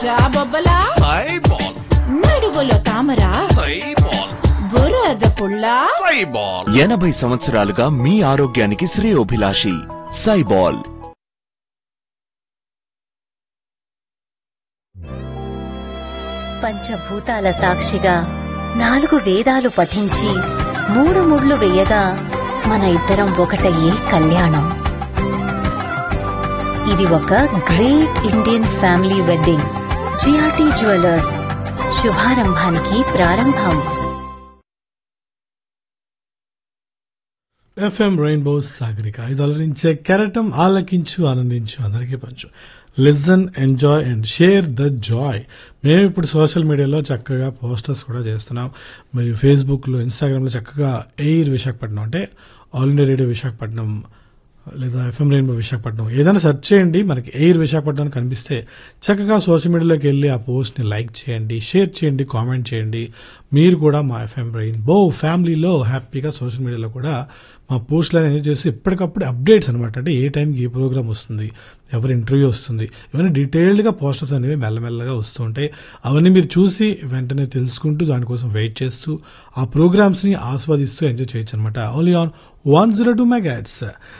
జాబొబ్బలా సైబాల్ నడువులో తామర సైబాల్ బురద పుల్ల సైబాల్ ఎనభై సంవత్సరాలుగా మీ ఆరోగ్యానికి శ్రేయోభిలాషి సైబాల్ పంచభూతాల సాక్షిగా నాలుగు వేదాలు పఠించి మూడు ముళ్ళు వేయగా మన ఇద్దరం ఒకటయ్యే కళ్యాణం ఇది ఒక great Indian family wedding GRT jewellers శుభారంభానికి ప్రారంభం ఎఫ్ఎం రెయిన్బో సాగరిక ఇది అలరించే కెరటం ఆలకించు ఆనందించు అందరికీ పంచు listen enjoy and share the joy మేము ఇప్పుడు సోషల్ మీడియాలో చక్కగా పోస్టర్స్ కూడా చేస్తున్నాం మరియు ఫేస్బుక్లో ఇన్స్టాగ్రామ్లో చక్కగా ఎయిర్ విశాఖపట్నం అంటే ఆల్ ఇండియా రేడియో విశాఖపట్నం లేదా ఎఫ్ఎం రెయిన్బో విశాఖపట్నం ఏదైనా సెర్చ్ చేయండి మనకి ఎయిర్ విశాఖపట్నం అని కనిపిస్తే చక్కగా సోషల్ మీడియాలోకి వెళ్ళి ఆ పోస్ట్ని లైక్ చేయండి షేర్ చేయండి కామెంట్ చేయండి మీరు కూడా మా ఎఫ్ఎం రెయిన్బో ఫ్యామిలీలో హ్యాపీగా సోషల్ మీడియాలో కూడా మా పోస్టులను ఎంజాయ్ చేసి ఎప్పటికప్పుడు అప్డేట్స్ అనమాట అంటే ఏ టైంకి ఏ ప్రోగ్రామ్ వస్తుంది ఎవరి ఇంటర్వ్యూ వస్తుంది ఇవన్నీ డీటెయిల్డ్గా పోస్టర్స్ అనేవి మెల్లమెల్లగా వస్తూ ఉంటాయి అవన్నీ మీరు చూసి వెంటనే తెలుసుకుంటూ దానికోసం వెయిట్ చేస్తూ ఆ ప్రోగ్రామ్స్ని ఆస్వాదిస్తూ ఎంజాయ్ చేయొచ్చు అనమాట only on one zero two మెగాట్స్